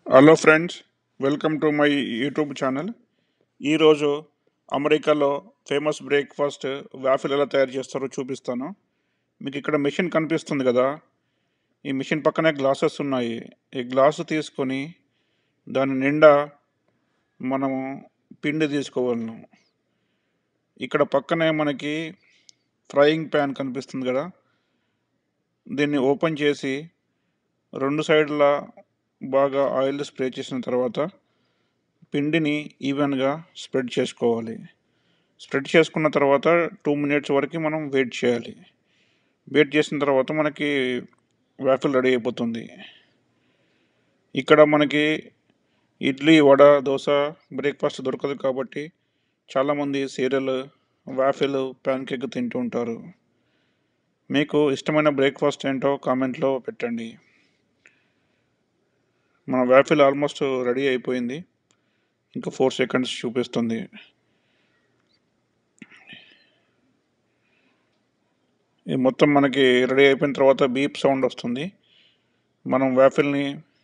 hello friends welcome to my YouTube channel ఈరోజు అమెరికాలో famous breakfast waffle ఎలా తయారు చేస్తారో చూపిస్తాను మీకు ఇక్కడ మిషన్ కనిపిస్తుంది కదా ఈ మిషన్ పక్కనే గ్లాసెస్ ఉన్నాయి ఈ గ్లాసు తీసుకొని దాని నిండా మనము పిండి తీసుకోవాలను ఇక్కడ పక్కనే మనకి ఫ్రైయింగ్ ప్యాన్ కనిపిస్తుంది కదా దీన్ని ఓపెన్ చేసి రెండు సైడ్ల బాగా ఆయిల్ స్ప్రే చేసిన తర్వాత పిండిని ఈవెన్గా స్ప్రెడ్ చేసుకోవాలి స్ప్రెడ్ చేసుకున్న తర్వాత టూ మినిట్స్ వరకు మనం వెయిట్ చేయాలి వెయిట్ చేసిన తర్వాత మనకి వ్యాఫిల్ రెడీ అయిపోతుంది ఇక్కడ మనకి ఇడ్లీ వడ దోశ బ్రేక్ఫాస్ట్ దొరకదు కాబట్టి చాలామంది సీరియల్ వాఫిల్ ప్యాన్ కేక్ తింటూ ఉంటారు మీకు ఇష్టమైన బ్రేక్ఫాస్ట్ ఏంటో కామెంట్లో పెట్టండి మన వ్యాఫిల్ ఆల్మోస్ట్ రెడీ అయిపోయింది ఇంకా ఫోర్ సెకండ్స్ చూపిస్తుంది ఇది మొత్తం మనకి రెడీ అయిపోయిన తర్వాత బీప్ సౌండ్ వస్తుంది మనం వ్యాఫిల్ని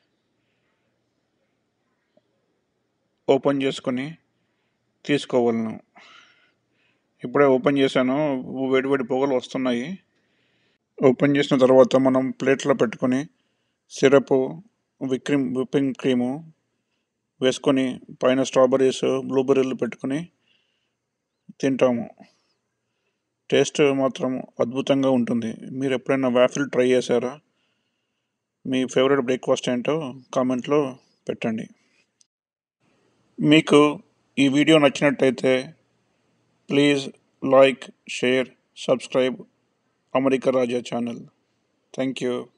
ఓపెన్ చేసుకొని తీసుకోవాలను ఇప్పుడే ఓపెన్ చేశాను వేడి వేడి పొగలు వస్తున్నాయి ఓపెన్ చేసిన తర్వాత మనం ప్లేట్లో పెట్టుకొని సిరప్ విక్రీమ్ విప్పింగ్ క్రీము వేసుకొని పైన స్ట్రాబెర్రీస్ బ్లూబెర్రీలు పెట్టుకొని తింటాము టేస్ట్ మాత్రం అద్భుతంగా ఉంటుంది మీరు ఎప్పుడైనా వ్యాఫిల్ ట్రై చేశారా మీ ఫేవరెట్ బ్రేక్ఫాస్ట్ ఏంటో కామెంట్లో పెట్టండి మీకు ఈ వీడియో నచ్చినట్టయితే please like share subscribe America Raja channel thank you